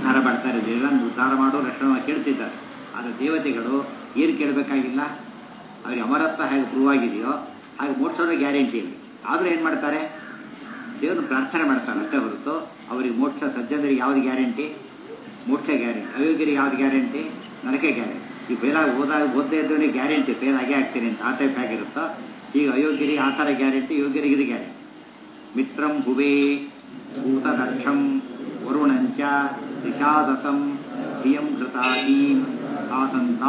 ಉದ್ಧಾರ ಮಾಡ್ತಾರೆ ದೇವರನ್ನು ಉದ್ಧಾರ ಮಾಡೋ ಲಕ್ಷಣ ಕೇಳ್ತಿದ್ದಾರೆ ಆದರೆ ದೇವತೆಗಳು ಏನು ಕೇಳಬೇಕಾಗಿಲ್ಲ ಅವರಿಗೆ ಅಮರತ್ವ ಹೇಗೆ ಪ್ರೂವ್ ಆಗಿದೆಯೋ ಹಾಗೆ ಮೋಕ್ಷದ ಗ್ಯಾರಂಟಿ ಇಲ್ಲ ಆದರೂ ಏನು ಮಾಡ್ತಾರೆ ದೇವರು ಪ್ರಾರ್ಥನೆ ಮಾಡ್ತಾರೆ ಅಷ್ಟೇ ಹೊರತು ಅವರಿಗೆ ಮೋಕ್ಷ ಸಜ್ಜನರಿಗೆ ಯಾವ್ದು ಗ್ಯಾರಂಟಿ ಮೋಕ್ಷ ಗ್ಯಾರಂಟಿ ಅಯೋಗ್ಯರಿಗೆ ಯಾವ್ದು ಗ್ಯಾರಂಟಿ ನರಕ ಗ್ಯಾರಂಟಿ ಈ ಫೇಲ್ ಆಗಿ ಓದಾಗ ಓದದೇ ಇದ್ದವನಿಗೆ ಗ್ಯಾರಂಟಿ ಫೇಲ್ ಆಗೇ ಆಗ್ತೀನಿ ಅಂತ ಆ ಟೈಪ್ ಆಗಿರುತ್ತೋ ಈಗ ಅಯೋಗ್ಯರಿಗೆ ಆ ಥರ ಗ್ಯಾರಂಟಿ ಯೋಗ್ಯರಿಗೆ ಇದು ಗ್ಯಾರಂಟಿ ಮಿತ್ರಂ ಹುವೇ ಭೂತದಕ್ಷಂ ವರುಣಂಚ ದಿಶಾದಸಂ ಧಿಯಂ ಕೃತಾದೀಂ ಸಾತಂತ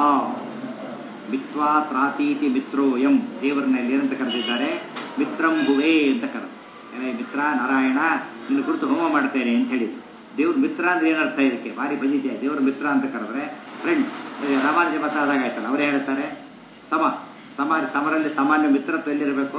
ಮಿತ್ವಾ ತ್ರಾತೀತಿ ಮಿತ್ರೋಯಂ ದೇವರನ್ನಲ್ಲಿ ಏನಂತ ಕರೆದಿದ್ದಾರೆ ಮಿತ್ರಂ ಭುವೇ ಅಂತ ಕರೆದು ಏನೇ ಮಿತ್ರ ನಾರಾಯಣ ನಿನ್ನ ಕುರಿತು ಹೋಮ ಮಾಡ್ತೇನೆ ಅಂತ ಹೇಳಿದ್ರು ದೇವ್ರ ಮಿತ್ರ ಅಂದ್ರೆ ಏನರ್ಥ ಇದಕ್ಕೆ ಭಾರಿ ಬಂದಿದೆ ದೇವ್ರ ಮಿತ್ರ ಅಂತ ಕರೆದ್ರೆ ಫ್ರೆಂಡ್ ರಾಮಾನುಜ ಮತ ಆದಾಗ ಆಯ್ತಲ್ಲ ಅವರೇ ಹೇಳ್ತಾರೆ ಸಮ ಸಮ ಸಮರಲ್ಲಿ ಸಾಮಾನ್ಯ ಮಿತ್ರತ್ವ ಎಲ್ಲಿರಬೇಕು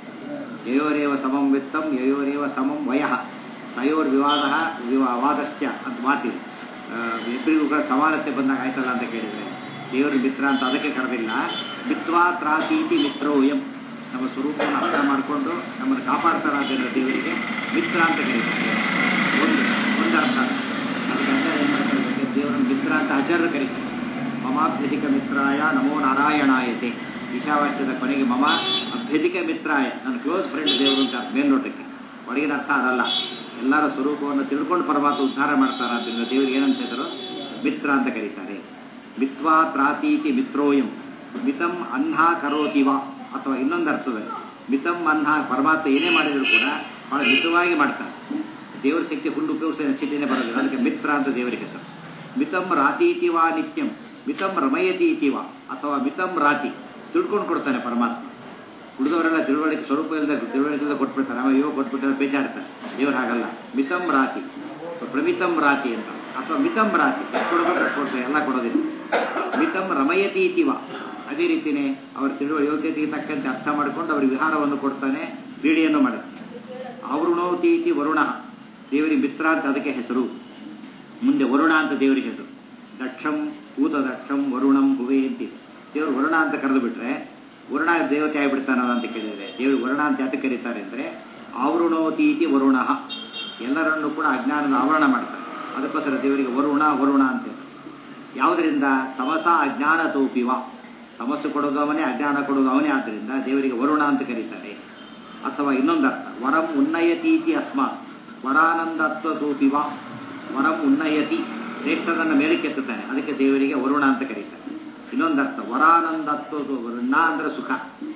ಯಯೋರೇವ ಸಮಂ ವಿತ್ತಂ ಯಯೋರೇವ ಸಮಂ ವಯಃ ತಯೋರ್ ವಿವಾದ ವಿವಾದಶ್ಚ ಅಂತ ಮಾತಿದೆ ಆ, ಇಬ್ಬರಿಗೂ ಕೂಡ ಸಮಾನತೆ ಬಂದಾಗ ಆಯ್ತಲ್ಲ ಅಂತ ಕೇಳಿದ್ರೆ ದೇವರ ಮಿತ್ರ ಅಂತ ಅದಕ್ಕೆ ಕರೆದಿಲ್ಲ ಮಿತ್ವಾ ತ್ರಾತೀತಿ ಮಿತ್ರೋಯಂ ನಮ್ಮ ಸ್ವರೂಪವನ್ನು ಅರ್ಥ ಮಾಡಿಕೊಂಡು ನಮ್ಮನ್ನು ಕಾಪಾಡ್ತಾರಾದ್ರಿಂದ ದೇವರಿಗೆ ಮಿತ್ರ ಅಂತ ಕರೀತಾರೆ ಒಂದು ಒಂದು ಅರ್ಥ ಅದಕ್ಕೆ ಅರ್ಥ ಏನು ಮಾಡ್ತಾರೆ ಗೊತ್ತಾ? ದೇವರನ್ನು ಮಿತ್ರ ಅಂತ ಆಚಾರ್ಯರು ಕರೀತಾರೆ ಮಮಾಭ್ಯಧಿಕ ಮಿತ್ರಾಯ ನಮೋ ನಾರಾಯಣಾಯತೆ ಈಶಾವಾಸ್ಯದ ಕೊನೆಗೆ ಮಮ ಅಭ್ಯಧಿಕ ಮಿತ್ರಾಯ ನನ್ನ ಕ್ಲೋಸ್ ಫ್ರೆಂಡ್ ದೇವರು ಅಂತ ಮೇಲ್ನೋಟಕ್ಕೆ ಒಳಗಿನ ಅರ್ಥ ಅದಲ್ಲ ಎಲ್ಲರ ಸ್ವರೂಪವನ್ನು ತಿಳ್ಕೊಂಡು ಪರಮಾತ್ಮ ಉದ್ಧಾರ ಮಾಡ್ತಾರೆ ಆದ್ದರಿಂದ ದೇವರಿಗೆ ಏನಂತ ಹೇಳಿದ್ರು ಮಿತ್ರ ಅಂತ ಕರೀತಾರೆ ಮಿತ್ವಾ ತ್ರಾತೀತಿ ಮಿತ್ರೋಯಂ ಮಿತಂ ಅಹ್ನ ಕರೋತಿ ವಾ ಅಥವಾ ಇನ್ನೊಂದು ಅರ್ಥದಲ್ಲಿ ಮಿತಂ ಅಹ್ನ ಪರಮಾತ್ಮ ಏನೇ ಮಾಡಿದ್ರು ಕೂಡ ಬಹಳ ಮಿತವಾಗಿ ಮಾಡ್ತಾನೆ ದೇವರ ಶಕ್ತಿ ಫುಲ್ ಉಪಯೋಗಿಸಿದ ಸ್ಥಿತಿನೇ ಬರೋದಿಲ್ಲ ಅದಕ್ಕೆ ಮಿತ್ರ ಅಂತ ದೇವರಿಗೆ ಹೆಸರು ಮಿತಂ ರಾತೀತಿ ವಾ ನಿತ್ಯಂ ಮಿತಂ ರಮಯತಿ ಇತಿ ವಾ ಅಥವಾ ಮಿತಂ ರಾತಿ ತಿಳ್ಕೊಂಡು ಕೊಡ್ತಾನೆ ಪರಮಾತ್ಮ ಉಳಿದವರೆಲ್ಲ ತಿಳುವಳಿಕೆ ಸ್ವರೂಪ ಇಲ್ಲದೆ ತಿಳುವಳಿಕೆ ಕೊಟ್ಬಿಡ್ತಾರೆ ಆಮೇಲೆ ಇವಾಗ ಕೊಟ್ಬಿಟ್ಟಾರೆ ಬೇಜಾಡ್ತಾರೆ ದೇವ್ರು ಹಾಗಲ್ಲ ಮಿತಂ ರಾತಿ ಪ್ರಮಿತಂ ರಾತಿ ಅಂತ ಅಥವಾ ಮಿತಂ ರಾತಿ ಎಷ್ಟು ಕೊಡ್ಬೇಕು ಅಷ್ಟು ಕೊಡ್ತಾರೆ ಎಲ್ಲ ಕೊಡೋದಿಲ್ಲ ಮಿತಂ ರಮಯತಿ ಇತಿವ ಅದೇ ರೀತಿನೇ ಅವರ ತಿಳುವ ಯೋಗ್ಯತೆಗೆ ತಕ್ಕಂತೆ ಅರ್ಥ ಮಾಡಿಕೊಂಡು ಅವರಿಗೆ ವಿಹಾರವನ್ನು ಕೊಡ್ತಾನೆ ಕ್ರೀಡೆಯನ್ನು ಮಾಡುತ್ತಾನೆ ಅವರುಣೋತಿ ಇತಿ ವರುಣ ದೇವರಿಗೆ ಮಿತ್ರ ಅಂತ ಅದಕ್ಕೆ ಹೆಸರು ಮುಂದೆ ವರುಣ ಅಂತ ದೇವರಿಗೆ ಹೆಸರು ದಕ್ಷಂ ಭೂತ ದಕ್ಷಂ ವರುಣಂ ಹುವೆ ಅಂತಿದೆ ದೇವರು ವರುಣ ಅಂತ ಕರೆದು ಬಿಟ್ರೆ ವರುಣ ದೇವತೆ ಆಗಿಬಿಡ್ತಾನಲ್ಲ ಅಂತ ಕೇಳಿದರೆ ದೇವರು ವರುಣ ಅಂತ ಯಾಕೆ ಕರೀತಾರೆ ಅಂದರೆ ಆವೃಣೋತೀತಿ ವರುಣ ಎಲ್ಲರನ್ನೂ ಕೂಡ ಅಜ್ಞಾನದ ಆವರಣ ಮಾಡ್ತಾರೆ ಅದಕ್ಕೋಸ್ಕರ ದೇವರಿಗೆ ವರುಣ ವರುಣ ಅಂತ ಯಾವುದರಿಂದ ತಮಸ ಅಜ್ಞಾನ ತೋಪಿವ ತಮಸ್ಸು ಕೊಡೋದು ಅವನೇ ಅಜ್ಞಾನ ಕೊಡೋದು ಅವನೇ ಆದ್ದರಿಂದ ದೇವರಿಗೆ ವರುಣ ಅಂತ ಕರೀತಾರೆ ಅಥವಾ ಇನ್ನೊಂದು ಅರ್ಥ ವರಂ ಉನ್ನಯತೀತಿ ಅಸ್ಮಾತ್ ವರಾನಂದತ್ವ ತೋಪಿವ ವರಂ ಉನ್ನಯತಿ ಶ್ರೇಷ್ಠದನ್ನು ಮೇಲಕ್ಕೆತ್ತುತ್ತಾನೆ ಅದಕ್ಕೆ ದೇವರಿಗೆ ವರುಣ ಅಂತ ಕರೀತಾರೆ ಇನ್ನೊಂದು ಅರ್ಥ ವರಾನಂದತ್ವ ನ ಅಂದ್ರೆ ಸುಖ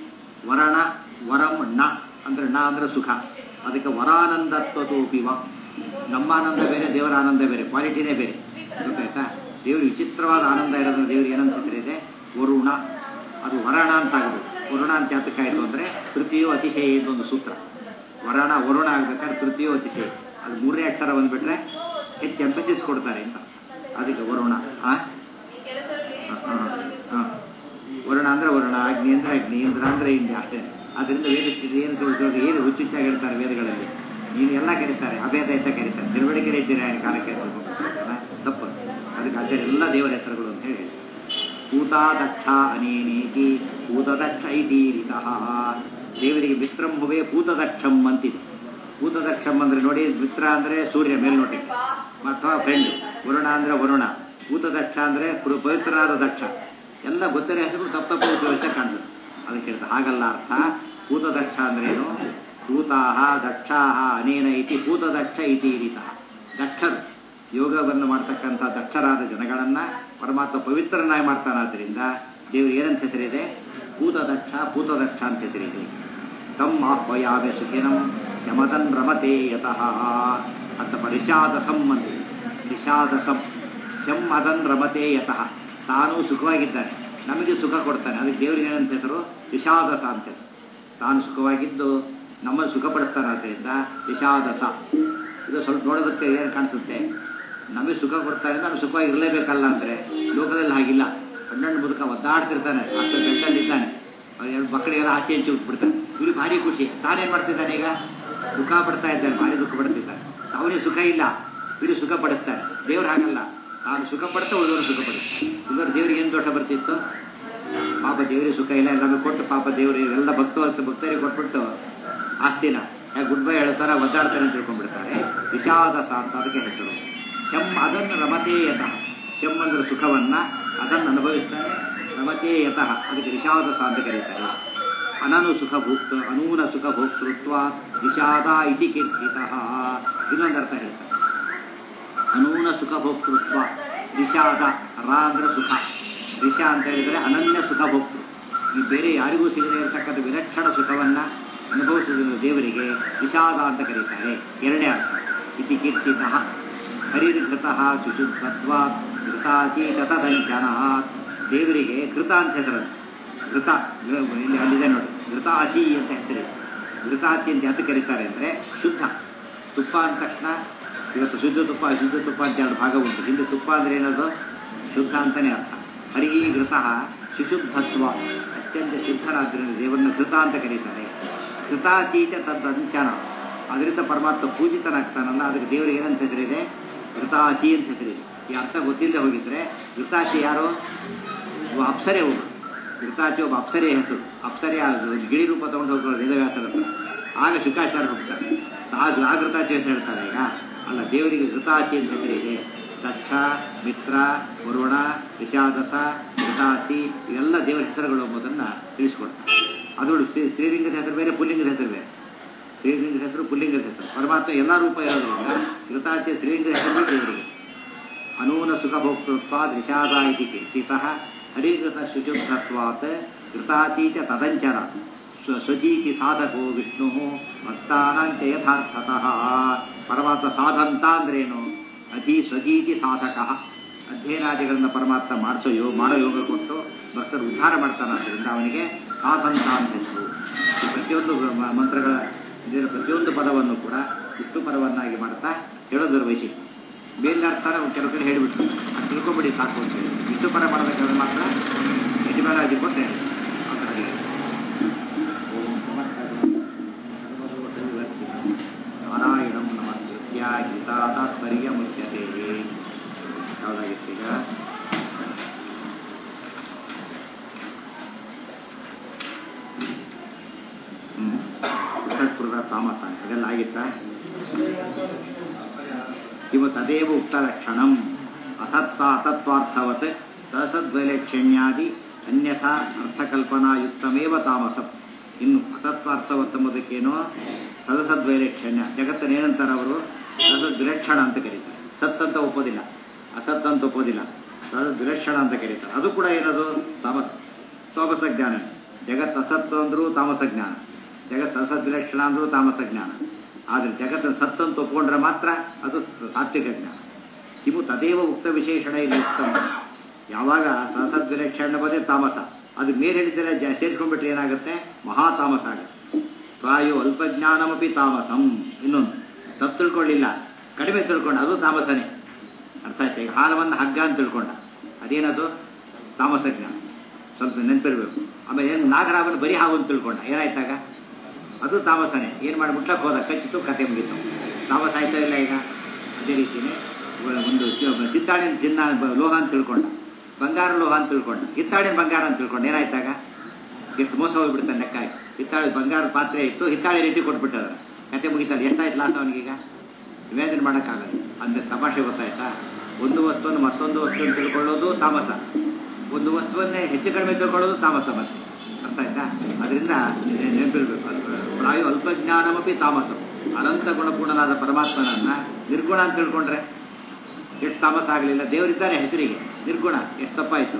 ವರಣ ವರಂ ಣ ಅಂದ್ರೆ ಣ ಅಂದ್ರೆ ಸುಖ ಅದಕ್ಕೆ ವರಾನಂದತ್ವ ತೋಪಿವ ನಮ್ಮ ಆನಂದ ಬೇರೆ ದೇವರ ಆನಂದ ಬೇರೆ ಕ್ವಾಲಿಟಿನೇ ಬೇರೆ ಗೊತ್ತಾಯ್ತಾ ದೇವರು ವಿಚಿತ್ರವಾದ ಆನಂದ ಇರೋದ್ರ ದೇವ್ರಿಗೆ ಏನಂತ ಇದೆ ವರುಣ ಅದು ವರಣ ಅಂತ ಆಗಬೇಕು ವರುಣ ಅಂತ ಯಾತಕ್ಕಾಯಿತು ಅಂದರೆ ತೃತೀಯೋ ಅತಿಶಯ ಇದು ಒಂದು ಸೂತ್ರ ವರಣ ವರುಣ ಆಗ್ಬೇಕಾದ್ರೆ ತೃತೀಯೋ ಅತಿಶಯ ಅದು ಮೂರನೇ ಅಕ್ಷರ ಬಂದ್ಬಿಟ್ರೆ ಹೆಚ್ಚು ಎಂಫಸಿಸ್ ಕೊಡ್ತಾರೆ ಅಂತ ಅದಕ್ಕೆ ವರುಣ ಆ ಹಾಂ ವರುಣ ಅಂದ್ರೆ ವರುಣ ಅಗ್ನಿ ಅಂದ್ರೆ ಅಗ್ನಿ ಇಂದ್ರ ಅಂದ್ರೆ ಇಂದ್ರ ಅಷ್ಟೇ ಅದರಿಂದ ವೇದ ಸ್ಥಿತಿ ಏನು ತಿಳಿಸೋದು ಏನು ಹುಚ್ಚುಚ್ಚಾಗಿ ಹೇಳ್ತಾರೆ ವೇದಗಳಲ್ಲಿ ನೀನು ಎಲ್ಲ ಕರೀತಾರೆ ಅಭೇದ ಅಂತ ಕರೀತಾರೆ ತಿಳುವಳಿಕೆ ಇದ್ದೀರಾ ಕಾಲಕ್ಕೆ ತಪ್ಪು ಅದಕ್ಕೆ ಆಚಾರ್ಯ ಎಲ್ಲ ದೇವರ ಹೆಸರುಗಳು ಅಂತ ಹೇಳಿ ಪೂತಾದಕ್ಷ ಅನೇನೇತಿ ಪೂತದಕ್ಷ ಇತೀರಿತಃ ದೇವರಿಗೆ ಮಿತ್ರಂ ಹುವೆ ಪೂತದಕ್ಷಂ ಅಂತಿದೆ ಪೂತದಕ್ಷಂ ಅಂದ್ರೆ ನೋಡಿ ಮಿತ್ರ ಅಂದ್ರೆ ಸೂರ್ಯ ಮೇಲ್ನೋಟಕ್ಕೆ ಅಥವಾ ಫ್ರೆಂಡ್ ವರುಣ ಅಂದ್ರೆ ವರುಣ ಭೂತದಕ್ಷ ಅಂದರೆ ಪವಿತ್ರನಾದ ದಕ್ಷ ಎಲ್ಲ ಗೊತ್ತಿರೋ ಹೆಸರು ತಪ್ಪು ತಪ್ಪು ಉಪಯೋಗಿಸ ಕಾಣ್ತದೆ ಅದಕ್ಕೆ ಹೇಳ್ತಾರೆ ಹಾಗಲ್ಲ ಅರ್ಥ ಭೂತದಕ್ಷ ಅಂದ್ರೇನು ಭೂತಾಹ ದಕ್ಷಾಹ ಅನೇನ ಇತಿ ಭೂತದಕ್ಷ ಇತಿ ರೀತ ದಕ್ಷರು ಯೋಗವನ್ನು ಮಾಡ್ತಕ್ಕಂಥ ದಕ್ಷರಾದ ಜನಗಳನ್ನ ಪರಮಾತ್ಮ ಪವಿತ್ರನಾಗಿ ಮಾಡ್ತಾನಾದ್ರಿಂದ ದೇವರು ಏನಂತ ಹೆಸರಿದೆ ಭೂತದಕ್ಷ ಭೂತದಕ್ಷ ಅಂತ ಹೆಸರಿದೆ ತಮ್ಮ ಆಹ್ವಯಾವೆ ಸುಖಿನಂ ಶಮದನ್ ರಮತೆ ಯತಃ ಅಥವಾ ರಿಷಾದಸಂ ಅಂತ ರಿಷಾದಸಂ ಶಂ ಅದನ್ ರಮತೆ ಯತಃ ತಾನು ಸುಖವಾಗಿದ್ದಾನೆ ನಮಗೆ ಸುಖ ಕೊಡ್ತಾನೆ ಅದಕ್ಕೆ ದೇವರಿಗೆ ಏನಂತ ಹೆಸರು ವಿಷಾದಸ ಅಂತ ಹೆಸರು ತಾನು ಸುಖವಾಗಿದ್ದು ನಮ್ಮನ್ನು ಸುಖಪಡಿಸ್ತಾನೆ ಆದ್ದರಿಂದ ವಿಷಾದಸ ಇದು ಸ್ವಲ್ಪ ನೋಡೋದಕ್ಕೆ ಏನು ಕಾಣಿಸುತ್ತೆ ನಮಗೆ ಸುಖ ಕೊಡ್ತಾನೆ ನಾವು ಸುಖವಾಗಿ ಇರಲೇಬೇಕಲ್ಲ ಅಂದರೆ ಲೋಕದಲ್ಲಿ ಹಾಗಿಲ್ಲ ಹಣ್ಣು ಮುದುಕ ಒದ್ದಾಡ್ತಿರ್ತಾನೆ ಅಷ್ಟು ಗಂಟಲ್ಲಿದ್ದಾನೆ ಎರಡು ಮಕ್ಕಳಿಗೆಲ್ಲ ಆಚೆ ಹಂಚಿ ಬಿಡ್ತಾನೆ ಇವ್ರಿಗೆ ಭಾರಿ ಖುಷಿ ತಾನೇನು ಮಾಡ್ತಿದ್ದಾನೆ ಈಗ ದುಃಖ ಪಡ್ತಾ ಇದ್ದಾನೆ ಭಾರಿ ದುಃಖ ಪಡ್ತಿದ್ದಾನೆ ಅವನಿಗೆ ಸುಖ ಇಲ್ಲ ಇವರು ಸುಖ ಪಡಿಸ್ತಾನೆ ದೇವ್ರು ಹಾಗಲ್ಲ ನಾನು ಸುಖ ಪಡ್ತಾ ಉಳಿದವರು ಸುಖ ಪಡಿಸ್ತಾನೆ ಇವರು ದೇವರಿಗೆ ಏನು ದೋಷ ಬರ್ತಿತ್ತು ಪಾಪ ದೇವರಿಗೆ ಸುಖ ಇಲ್ಲ ನಮಗೆ ಕೊಟ್ಟು ಪಾಪ ದೇವರಿಗೆ ಎಲ್ಲ ಭಕ್ತ ಭಕ್ತರಿಗೆ ಕೊಟ್ಬಿಟ್ಟು ಆಸ್ತಿನ ಗುಡ್ ಬೈ ಹೇಳ್ತಾರೆ ಒದ್ದಾಡ್ತಾರೆ ಅಂತ ತಿಳ್ಕೊಂಡ್ಬಿಡ್ತಾರೆ ವಿಷಾದ ಅಂತ ಅದಕ್ಕೆ ಹೆಸರು ಶಂ ಅದನ್ನು ರಮತೇ ಯತಃ ಶಂ ಅಂದ್ರೆ ಸುಖವನ್ನ ಅದನ್ನು ಅನುಭವಿಸ್ತಾನೆ ರಮತೇ ಯತಃ ಅದಕ್ಕೆ ವಿಷಾದಸ ಅಂತ ಕರೀತಾರೆ ಅನನು ಸುಖ ಭೋಕ್ತ ಅನೂನ ಸುಖ ಭೋಕ್ತೃತ್ವ ವಿಷಾದ ಇತಿ ಕೀರ್ತಿತಃ ಇನ್ನೊಂದು ಅರ್ಥ ಹೇಳ್ತಾರೆ ಅನೂನ ಸುಖ ಭೋಕ್ತೃತ್ವ ವಿಷಾದ ರ ಅಂದ್ರೆ ಸುಖ ವಿಷ ಅಂತ ಹೇಳಿದರೆ ಅನನ್ಯ ಸುಖ ಭೋಕ್ತೃ ಈ ಬೇರೆ ಯಾರಿಗೂ ಸಿಗದೇ ಇರತಕ್ಕಂಥ ವಿಲಕ್ಷಣ ಸುಖವನ್ನ ಅನುಭವಿಸಿದ ದೇವರಿಗೆ ವಿಷಾದ ಅಂತ ಕರೀತಾರೆ ಎರಡನೇ ಅರ್ಥ ಇತಿ ಕೀರ್ತಿತಃ ಹರಿರ್ಘೃತಃ ಸುಶುದ್ಧತ್ವ ಘೃತಾಚೀತದಂಚನ ದೇವರಿಗೆ ಘೃತ ಅಂತ ಹೆಸರು ಘೃತ ಇಲ್ಲಿ ಅಲ್ಲಿದೆ ನೋಡಿ ಘೃತಾಚಿ ಅಂತ ಹೆಸರಿದೆ ಘೃತಾಚಿ ಅಂತ ಯಾಕೆ ಕರೀತಾರೆ ಅಂದರೆ ಶುದ್ಧ ತುಪ್ಪ ಅಂದ ತಕ್ಷಣ ಇವತ್ತು ಶುದ್ಧ ತುಪ್ಪ ಅಶುದ್ಧ ತುಪ್ಪ ಅಂತ ಎರಡು ಭಾಗ ಉಂಟು ಹಿಂದೆ ತುಪ್ಪ ಅಂದ್ರೆ ಏನದು ಶುದ್ಧ ಅಂತಾನೆ ಅರ್ಥ ಹರಿಗಿ ಘೃತಃ ಶಿಶುದ್ಧತ್ವ ಅತ್ಯಂತ ಶುದ್ಧರಾದ್ರಿಂದ ದೇವರನ್ನ ಘೃತ ಅಂತ ಕರೀತಾರೆ ಘೃತಾಚೀಚ ತದ್ದಂಚನ ಅದರಿಂದ ಪರಮಾತ್ಮ ಪೂಜಿತನಾಗ್ತಾನಲ್ಲ ಅದಕ್ಕೆ ದೇವರಿಗೆ ಏನಂತ ಹೆಸರಿದೆ ಘೃತಾಚಿ ಅಂತ ಹೆಸರಿದೆ ಈ ಅರ್ಥ ಗೊತ್ತಿಲ್ಲದೆ ಹೋಗಿದ್ರೆ ಘೃತಾಚಿ ಯಾರು ಒಬ್ಬ ಅಪ್ಸರೆ ಒಬ್ಬ ಘೃತಾಚಿ ಒಬ್ಬ ಅಪ್ಸರೆಯ ಹೆಸರು ಅಪ್ಸರೆಯ ಗಿಳಿ ರೂಪ ತಗೊಂಡು ಹೋಗೋರು ವೇದವ್ಯಾಸರ ಹತ್ರ ಆಗ ಶುಕಾಚಾರ್ಯ ಹೋಗ್ತಾರೆ ಆ ಆ ಘೃತಾಚಿ ಅಂತ ಹೇಳ್ತಾರೆ ಈಗ ಅಲ್ಲ ದೇವರಿಗೆ ಘೃತಾಚಿ ಅಂತ ಹೆಸರಿದೆ ದಕ್ಷ ಮಿತ್ರ ವರುಣ ವಿಷಾದಸ ಘೃತಾಚಿ ಇವೆಲ್ಲ ದೇವರ ಹೆಸರುಗಳು ಎಂಬುದನ್ನು ತಿಳಿಸ್ಕೊಡ್ತಾರೆ ಅದರೊಳು ಸ್ತ್ರೀಲಿಂಗದ ಹೆಸರು ಬೇರೆ ಪುಲ್ಲಿಂಗದ ಹೆಸರು ಬೇರೆ ಸ್ತ್ರೀಲಿಂಗದ ಹೆಸರು ಪುಲ್ಲಿಂಗದ ಹೆಸರು ಪರಮಾತ್ಮ ಎಲ್ಲ ರೂಪ ಇರೋದ್ರಿಂದ ಘೃತಾಚಿ ಸ್ತ್ರೀಲಿಂಗದ ಹೆಸರು ದೇವರಿಗೆ ಅನೂನ ಸುಖ ಭೋಕ್ತೃತ್ವಾದ್ ವಿಷಾದ ಇತಿ ಕೀರ್ತಿತಃ ಹರಿಕೃತ ಶುಚಿತ್ವಾತ್ ಘೃತಾಚೀಚ ತದಂಚನ ಸ್ವ ಸ್ವಜೀತಿ ಸಾಧಕೋ ವಿಷ್ಣು ಭಕ್ತಾನಾಂಚ ಯಥಾರ್ಥತಃ ಪರಮಾತ್ಮ ಸಾಧಂತ ಅಂದ್ರೇನು ಅಧಿ ಸ್ವಜೀತಿ ಸಾಧಕ ಅಧ್ಯಯನಾದಿಗಳನ್ನ ಪರಮಾತ್ಮ ಮಾಡಿಸೋ ಯೋಗ ಮಾಡೋ ಯೋಗ ಕೊಟ್ಟು ಭಕ್ತರು ಉದ್ಧಾರ ಮಾಡ್ತಾನೆ ಆದ್ದರಿಂದ ಅವನಿಗೆ ಸಾಧಂತ ಅಂತ ಹೆಸರು ಈ ಪ್ರತಿಯೊಂದು ಮ- ಮಂತ್ರಗಳ ಇದರ ಪ್ರತಿಯೊಂದು ಪದವನ್ನು ಕೂಡ ವಿಷ್ಣು ಪದವನ್ನಾಗಿ ಮಾಡ್ತಾ ಹೇಳೋದರ ವೈಶಿಷ್ಟ್ಯ ಬೇರೆ ಅರ್ಥ ನಾವು ಕೆಲವು ಕಡೆ ಹೇಳಿಬಿಟ್ರು ಅದು ತಿಳ್ಕೊಂಬಿಡಿ ಸಾಕು ಅಂತ ಹೇಳಿ ವಿಷ್ಣು ಪದ ಮಾಡಬೇಕಾದ್ರೆ ಮಾತ್ರ ಯಜಮಾನಾಜಿ ಕೊಟ್ಟೆ ಅಂತ ಹೇಳಿ ಓಂ ನಾರಾಯಣಂ ನಮಸ್ಕೃತ್ಯ ಗೀತಾ ತಾತ್ಪರ್ಯ ಮುಖ್ಯತೆ ಯಾವುದಾಗಿತ್ತು ಈಗ ಹ್ಮ್ ಪೃಥಕ್ಪುರದ ತಾಮಸ ಅದೆಲ್ಲ ಆಗಿತ್ತಾ ಇವ ತದೇವ ಉಕ್ತ ಲಕ್ಷಣಂ ಅಸತ್ವ ಅತತ್ವಾರ್ಥವತ್ ಸಸದ್ವೈಲಕ್ಷಣ್ಯಾದಿ ಅನ್ಯಥಾ ಅರ್ಥಕಲ್ಪನಾಯುಕ್ತಮೇವ ತಾಮಸಂ ಇನ್ನು ಅತತ್ವಾರ್ಥವತ್ ಎಂಬುದಕ್ಕೇನೋ ಸದಸದ್ವೈಲಕ್ಷಣ್ಯ ಜಗತ್ತನ್ನೇನಂತಾರೆ ಅವರು ಸದದ್ವಿಲಕ್ಷಣ ಅಂತ ಕರೀತಾರೆ ಸತ್ ಅಂತ ಒಪ್ಪೋದಿಲ್ಲ ಅಸತ್ ಅಂತ ಒಪ್ಪೋದಿಲ್ಲ ಸದದ್ವಿಲಕ್ಷಣ ಅಂತ ಕರೀತಾರೆ ಅದು ಕೂಡ ಏನದು ತಾಮಸ ತಾಮಸ ಜ್ಞಾನ ಜಗತ್ ಅಸತ್ತು ಅಂದ್ರೂ ತಾಮಸ ಜ್ಞಾನ ಜಗತ್ ಅಸದ್ವಿಲಕ್ಷಣ ಅಂದ್ರೂ ತಾಮಸ ಜ್ಞಾನ ಆದರೆ ಜಗತ್ತನ್ನು ಸತ್ತಂತ ಒಪ್ಕೊಂಡ್ರೆ ಮಾತ್ರ ಅದು ಸಾತ್ವಿಕ ಜ್ಞಾನ ಇವು ತದೇವ ಉಕ್ತ ವಿಶೇಷಣ ಇಲ್ಲಿ ಉತ್ತಮ ಯಾವಾಗ ಸಸದ್ವಿಲಕ್ಷಣ ಬದೇ ತಾಮಸ ಅದು ಮೇಲೆ ಹೇಳಿದರೆ ಜ ಸೇರ್ಕೊಂಡ್ಬಿಟ್ರೆ ಏನಾಗುತ್ತೆ ಮಹಾ ತಾಮಸ ಆಗುತ್ತೆ ಪ್ರಾಯೋ ಅಲ್ಪಜ್ಞಾನಮಪಿ ತಾಮಸಂ ಇನ್ನೊಂದು ತಪ್ಪು ತಿಳ್ಕೊಳ್ಳಿಲ್ಲ ಕಡಿಮೆ ತಿಳ್ಕೊಂಡ ಅದು ತಾಮಸನೇ ಅರ್ಥ ಆಯ್ತಾ ಈಗ ಹಾಲವನ್ನು ಹಗ್ಗ ಅಂತ ತಿಳ್ಕೊಂಡ ಅದೇನದು ತಾಮಸ ಜ್ಞಾನ ಸ್ವಲ್ಪ ನೆನಪಿರ್ಬೇಕು ಆಮೇಲೆ ಏನು ನಾಗರಾಮನ ಬರೀ ಹಾವು ಅಂತ ತಿಳ್ಕೊಂಡ ಏನಾಯ್ತಾಗ ಅದು ತಾಮಸನೇ ಏನು ಮಾಡಿ ಮುಟ್ಲಕ್ಕೆ ಹೋದ ಕಚ್ಚಿತು ಕತೆ ಮುಗೀತು ತಾಮಸ ಆಯ್ತಾ ಇಲ್ಲ ಈಗ ಅದೇ ರೀತಿಯೇ ಒಂದು ಚಿ- ಹಿತ್ತಾಳಿನ ಚಿನ್ನ ಬ- ಲೋಹ ಅಂತ ತಿಳ್ಕೊಂಡ ಬಂಗಾರ ಲೋಹ ಅಂತ ತಿಳ್ಕೊಂಡ ಹಿತ್ತಾಳಿನ ಬಂಗಾರ ಅಂತ ತಿಳ್ಕೊಂಡ ಏನಾಯ್ತಾಗ ಎಷ್ಟು ಮೋಸ ಹೋಗ್ಬಿಡ್ತಾನೆ ಲೆಕ್ಕ ಆಯ್ತು ಹಿತ್ತಾಳಿ ಬಂಗಾರದ ಪಾತ್ರೆ ಇತ್ತು ಹಿತ್ತಾಳಿ ರೀತಿ ಕೊಟ್ಬಿಟ್ಟದ ಕತೆ ಮುಗಿತಲ್ಲ ಎಷ್ಟಾಯ್ತು ಲಾಸ್ ಅವನಿಗೀಗ ಇಮ್ಯಾಜಿನ್ ಮಾಡೋಕ್ಕಾಗಲ್ಲ ಅಂದ್ರೆ ತಮಾಷೆ ಗೊತ್ತಾಯ್ತಾ ಒಂದು ವಸ್ತುವನ್ನು ಮತ್ತೊಂದು ವಸ್ತುವನ್ನು ತಿಳ್ಕೊಳ್ಳೋದು ತಾಮಸ ಒಂದು ವಸ್ತುವನ್ನೇ ಹೆಚ್ಚು ಕಡಿಮೆ ತಿಳ್ಕೊಳ್ಳೋದು ತಾಮಸ ಮತ್ತೆ ಅರ್ಥ ಆಯ್ತಾ ಅದರಿಂದ ನೆನಪಿರ್ಬೇಕು ಅದು ಪ್ರಾಯು ಅಲ್ಪಜ್ಞಾನಮಪಿ ತಾಮಸ ಅನಂತ ಗುಣಪೂರ್ಣನಾದ ಪರಮಾತ್ಮನನ್ನ ನಿರ್ಗುಣ ಅಂತ ತಿಳ್ಕೊಂಡ್ರೆ ಎಷ್ಟು ತಾಮಸ ಆಗಲಿಲ್ಲ ದೇವರಿದ್ದಾರೆ ಹೆಸರಿಗೆ ನಿರ್ಗುಣ ಎಷ್ಟು ತಪ್ಪಾಯಿತು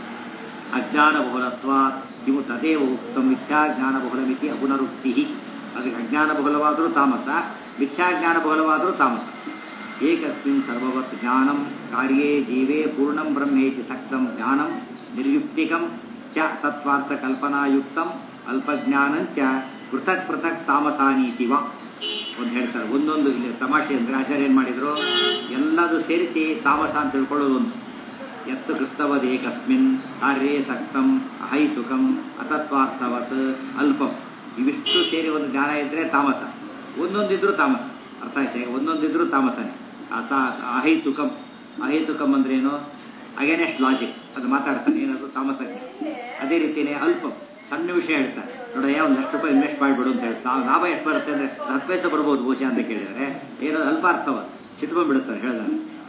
ಅಜ್ಞಾನ ಬಹುಲತ್ವ ಇವು ತದೇವ ಉಕ್ತ ಮಿಥ್ಯಾಜ್ಞಾನ ಬಹುಲಮಿತಿ ಅಪುನರುಕ್ತಿ ಅದಕ್ಕೆ ಅಜ್ಞಾನ ಬಹುಲವಾದರೂ ತಾಮಸ ಮಿಥ್ಯಾಜ್ಞಾನ ಬಹುಲವಾದರೂ ತಾಮಸ ಏಕಸ್ಮಿನ್ ಸರ್ವವತ್ ಜ್ಞಾನಂ ಕಾರ್ಯೇ ಜೀವೇ ಪೂರ್ಣಂ ಬ್ರಹ್ಮೇತಿ ಸಕ್ತಂ ಜ್ಞಾನಂ ನಿರ್ಯುಕ್ತಿಕಂ ಚ ಸತ್ವಾರ್ಥ ಕಲ್ಪನಾಯುಕ್ತಂ ಅಲ್ಪಜ್ಞಾನಂಚ ಪೃಥಕ್ ಪೃಥಕ್ ತಾಮಸಾನೀತಿವ ಒಂದು ಹೇಳ್ತಾರೆ ಒಂದೊಂದು ಇಲ್ಲಿ ತಮಾಷೆ ಅಂದ್ರೆ ಆಚಾರ್ಯ ಏನು ಮಾಡಿದ್ರು ಎಲ್ಲದೂ ಸೇರಿಸಿ ತಾಮಸ ಅಂತ ತಿಳ್ಕೊಳ್ಳೋದು ಒಂದು ಯತ್ತು ಕ್ರಿಸ್ತವದೇಕಸ್ಮಿನ್ ಕಾರ್ಯೇ ಸಕ್ತಂ ಅಹೈತುಕಂ ಅತತ್ವಾರ್ಥವತ್ ಅಲ್ಪಂ ಇವಿಷ್ಟು ಸೇರಿ ಒಂದು ಜ್ಞಾನ ಇದ್ರೆ ತಾಮಸ ಒಂದೊಂದಿದ್ರು ತಾಮಸ ಅರ್ಥ ಆಯ್ತಾ ಒಂದೊಂದಿದ್ರು ತಾಮಸನೇ ಅತ ಅಹೈತುಕಂ ಅಹೈತುಕಂ ಅಂದ್ರೆ ಏನು ಅಗೇನೆಸ್ಟ್ ಲಾಜಿಕ್ ಅದು ಮಾತಾಡ್ತಾನೆ ಏನದು ತಾಮಸ ಅದೇ ರೀತಿಯೇ ಅಲ್ಪ ಸಣ್ಣ ವಿಷಯ ಹೇಳ್ತಾರೆ ನೋಡಯ್ಯ ಒಂದು ಲಕ್ಷ ರೂಪಾಯಿ ಇನ್ವೆಸ್ಟ್ ಮಾಡಿಬಿಡು ಅಂತ ಹೇಳ್ತಾ ಲಾಭ ಎಷ್ಟು ಬರುತ್ತೆ ಅಂದ್ರೆ ಹತ್ತು ಪೈಸೆ ಬರ್ಬೋದು ಬಹುಶಃ ಅಂತ ಕೇಳಿದರೆ ಏನೋ ಅಲ್ಪ ಅರ್ಥವ ಸಿಟ್ಟು ಬಂದ್ಬಿಡುತ್ತಾರೆ ಹೇಳಿದಾಗ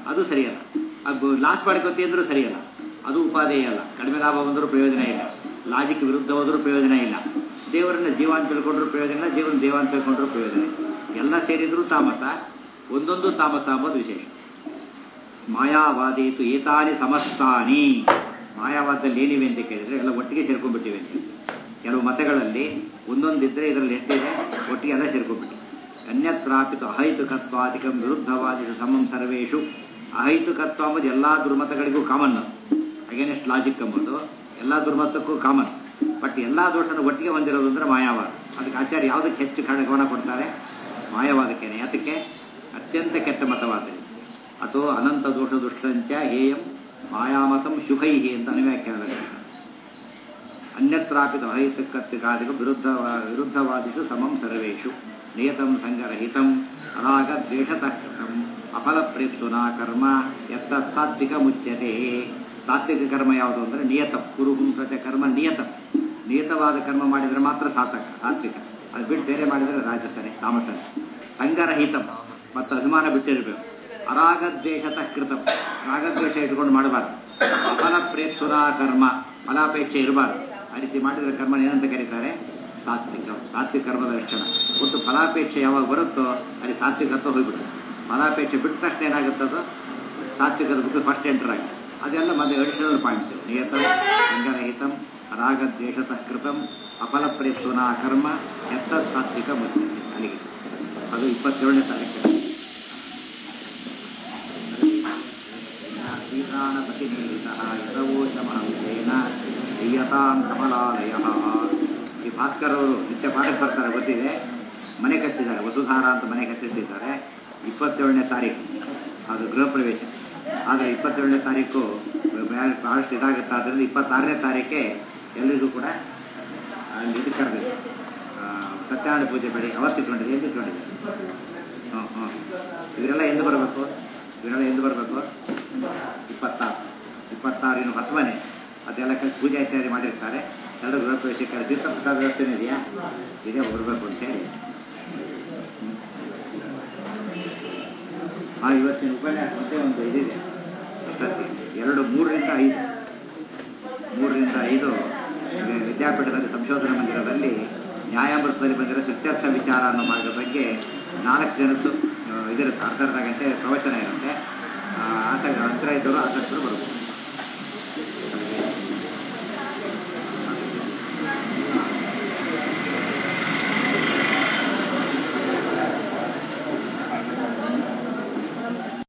ಅದು ಸರಿಯಲ್ಲ ಅದು ಲಾಸ್ ಮಾಡ್ಕೊತಿ ಅಂದ್ರೂ ಸರಿಯಲ್ಲ ಅದು ಉಪಾದೇಯ ಅಲ್ಲ ಕಡಿಮೆ ಲಾಭ ಬಂದರೂ ಪ್ರಯೋಜನ ಇಲ್ಲ ಲಾಜಿಕ್ ವಿರುದ್ಧ ಹೋದ್ರೂ ಪ್ರಯೋಜನ ಇಲ್ಲ ದೇವರನ್ನ ಜೀವ ಅಂತ ತಿಳ್ಕೊಂಡ್ರೂ ಪ್ರಯೋಜನ ಇಲ್ಲ ಜೀವನ ದೇವ ಅಂತ ತಿಳ್ಕೊಂಡ್ರೂ ಪ್ರಯೋಜನ ಇಲ್ಲ ಎಲ್ಲ ಸೇರಿದ್ರೂ ತಾಮಸ ಒಂದೊಂದು ತಾಮಸ ಅಂಬೋದು ವಿಶೇಷ ಮಾಯಾವಾದೇತು ಏತಾನಿ ಸಮಸ್ತಾನಿ ಮಾಯಾವಾದದಲ್ಲಿ ಏನಿವೆ ಅಂತ ಕೇಳಿದ್ರೆ ಎಲ್ಲ ಒಟ್ಟಿಗೆ ಸೇರ್ಕೊಂಡ್ಬಿಟ್ಟಿವೆ ಅಂತ ಕೆಲವು ಮತಗಳಲ್ಲಿ ಒಂದೊಂದಿದ್ರೆ ಇದರಲ್ಲಿ ಎಷ್ಟಿದೆ ಒಟ್ಟಿಗೆ ಎಲ್ಲ ಸೇರ್ಕೊಂಡ್ಬಿಟ್ಟು ಅನ್ಯತ್ರಾಪಿತ ಅಹೈತುಕತ್ವಾದಿಕಂ ವಿರುದ್ಧವಾದಿ ಸಮಂ ಸರ್ವೇಶು ಅಹೈತುಕತ್ವ ಅಂಬುದು ಎಲ್ಲ ದುರ್ಮತಗಳಿಗೂ ಕಾಮನ್ ಅಗೇನೆಸ್ಟ್ ಲಾಜಿಕ್ ಎಂಬುದು ಎಲ್ಲ ದುರ್ಮತಕ್ಕೂ ಕಾಮನ್ ಬಟ್ ಎಲ್ಲ ದೋಷನ ಒಟ್ಟಿಗೆ ಹೊಂದಿರೋದು ಅಂದ್ರೆ ಮಾಯಾವಾದ ಅದಕ್ಕೆ ಆಚಾರ್ಯ ಯಾವುದಕ್ಕೆ ಹೆಚ್ಚು ಗಮನ ಕೊಡ್ತಾರೆ ಮಾಯವಾದಕ್ಕೇನೆ ಯಾತಕ್ಕೆ ಅತ್ಯಂತ ಕೆಟ್ಟ ಮತವಾದ ಅಥವಾ ಅನಂತ ದೋಷ ದುಷ್ಟಂಚ ಹೇಯಂ ಮಾಯಾಮತಂ ಶುಭೈಹಿ ಅಂತ ಅನುವ್ಯಾಖ್ಯಾನ ಅನ್ಯತ್ರಾಪಿತ ಅಹೈತುಕತ್ವಿಕಾದಿಗ ವಿರುದ್ಧ ವಿರುದ್ಧವಾದಿಷು ಸಮಂ ಸರ್ವೇಷು ನಿಯತಂ ಸಂಗರಹಿತಂ ರಾಗ ದ್ವೇಷತಃ ಕೃತಂ ಅಫಲ ಪ್ರೇಪ್ಸುನಾ ಕರ್ಮ ಎತ್ತ ಸಾತ್ವಿಕ ಮುಚ್ಯತೆ ಸಾತ್ವಿಕ ಕರ್ಮ ಯಾವುದು ಅಂದರೆ ನಿಯತಂ ಕುರುಹುಂಸಚ ಕರ್ಮ ನಿಯತಂ ನಿಯತವಾದ ಕರ್ಮ ಮಾಡಿದರೆ ಮಾತ್ರ ಸಾತಕ ಸಾತ್ವಿಕ ಅದು ಬಿಟ್ಟು ಬೇರೆ ಮಾಡಿದರೆ ರಾಜಸನೆ ತಾಮಸನೆ ಸಂಗರಹಿತಂ ಮತ್ತು ಅಭಿಮಾನ ಬಿಟ್ಟಿರಬೇಕು ಅರಾಗದ್ವೇಷತಃ ಕೃತಂ ರಾಗದ್ವೇಷ ಇಟ್ಕೊಂಡು ಮಾಡಬಾರ್ದು ಅಫಲ ಪ್ರೇಪ್ಸುನಾ ಕರ್ಮ ಫಲಾಪೇಕ್ಷೆ ಇರಬಾರ್ದು ಆ ರೀತಿ ಮಾಡಿದರೆ ಕರ್ಮ ಏನಂತ ಕರೀತಾರೆ ಸಾತ್ವಿಕ ಸಾತ್ವಿಕ ಕರ್ಮದ ಲಕ್ಷಣ ಒಟ್ಟು ಫಲಾಪೇಕ್ಷೆ ಯಾವಾಗ ಬರುತ್ತೋ ಅಲ್ಲಿ ಸಾತ್ವಿಕತ್ವ ಹೋಗ್ಬಿಡುತ್ತೆ ಫಲಾಪೇಕ್ಷೆ ಬಿಟ್ಟ ತಕ್ಷಣ ಏನಾಗುತ್ತದು ಸಾತ್ವಿಕದ ಬುಕ್ ಫಸ್ಟ್ ಎಂಟರ್ ಆಗಿ ಅದೆಲ್ಲ ಮತ್ತೆ ಅಡಿಷನಲ್ ಪಾಯಿಂಟ್ಸ್ ನಿಯತಂ ಸಂಗರಹಿತಂ ರಾಗದ್ವೇಷತಃ ಕೃತಂ ಅಫಲ ಪ್ರೇಪ್ಸುನಾ ಕರ್ಮ ಎತ್ತ ಸಾತ್ವಿಕ ಮುಖ್ಯ ಅಲ್ಲಿಗೆ ಅದು ಇಪ್ಪತ್ತೇಳನೇ ತಾರೀಕು ಶ್ರೀಪ್ರಾಣಪತಿನಿಧಿತಃ ಯಥವೋಚಮಹಂಸೇನ ದೀಯತಾಂ ಕಮಲಾಲಯ ಈ ಭಾಸ್ಕರ್ ಅವರು ನಿತ್ಯ ಪಾಠಕ್ಕೆ ಬರ್ತಾರೆ ಗೊತ್ತಿದೆ ಮನೆ ಕಟ್ಟಿದ್ದಾರೆ ವಸುಧಾರ ಅಂತ ಮನೆ ಕಟ್ಟಿಟ್ಟಿದ್ದಾರೆ ಇಪ್ಪತ್ತೇಳನೇ ತಾರೀಕು ಅದು ಗೃಹ ಪ್ರವೇಶ ಆದರೆ ಇಪ್ಪತ್ತೇಳನೇ ತಾರೀಕು ಬಹಳಷ್ಟು ಇದಾಗುತ್ತೆ ಆದ್ದರಿಂದ ಇಪ್ಪತ್ತಾರನೇ ತಾರೀಕೆ ಎಲ್ಲರಿಗೂ ಕೂಡ ಅಲ್ಲಿ ಇದು ಕರೆದಿದೆ ಸತ್ಯನಾರಾಯಣ ಪೂಜೆ ಬೆಳಿ ಅವತ್ತು ಇಟ್ಕೊಂಡಿದೆ ಎಂದು ಇಟ್ಕೊಂಡಿದೆ ಹಾಂ ಹಾಂ ಇವರೆಲ್ಲ ಎಂದು ಬರಬೇಕು ಇವರೆಲ್ಲ ಎಂದು ಬರಬೇಕು ಇಪ್ಪತ್ತಾರು ಇಪ್ಪತ್ತಾರು ಇನ್ನು ಹೊಸ ಮನೆ ಅದೆಲ್ಲ ಕಲಿಸಿ ಪೂಜೆ ಇತ್ಯಾದಿ ಮಾಡಿರ್ತಾರೆ ಎಲ್ಲರೂ ಗೃಹ ಪ್ರವೇಶಕ್ಕೆ ತೀರ್ಥ ಪ್ರಸಾದ ವ್ಯವಸ್ಥೆ ಇದೆಯಾ ಇದೆ ಬರಬೇಕು ಅಂತೇಳಿ ಆ ಇವತ್ತಿನ ಉಪನ್ಯಾಸ ಮತ್ತೆ ಒಂದು ಇದಿದೆ ಪ್ರಶಸ್ತಿ ಎರಡು ಮೂರರಿಂದ ಐದು ಮೂರರಿಂದ ಐದು ವಿದ್ಯಾಪೀಠದಲ್ಲಿ ಸಂಶೋಧನಾ ಮಂದಿರದಲ್ಲಿ ನ್ಯಾಯಾಮೃತದಲ್ಲಿ ಬಂದಿರೋ ಸತ್ಯರ್ಥ ವಿಚಾರ ಅನ್ನೋ ಭಾಗದ ಬಗ್ಗೆ ನಾಲ್ಕು ಜನದ್ದು ಇದಿರುತ್ತೆ ಅರ್ಧ ಅರ್ಧ ಗಂಟೆ ಪ್ರವಚನ ಇರುತ್ತೆ ಆಸಕ್ತಿ ಹತ್ತಿರ ಇದ್ದವರು ಆಸಕ್ತರು ಬರ್ಬೋದು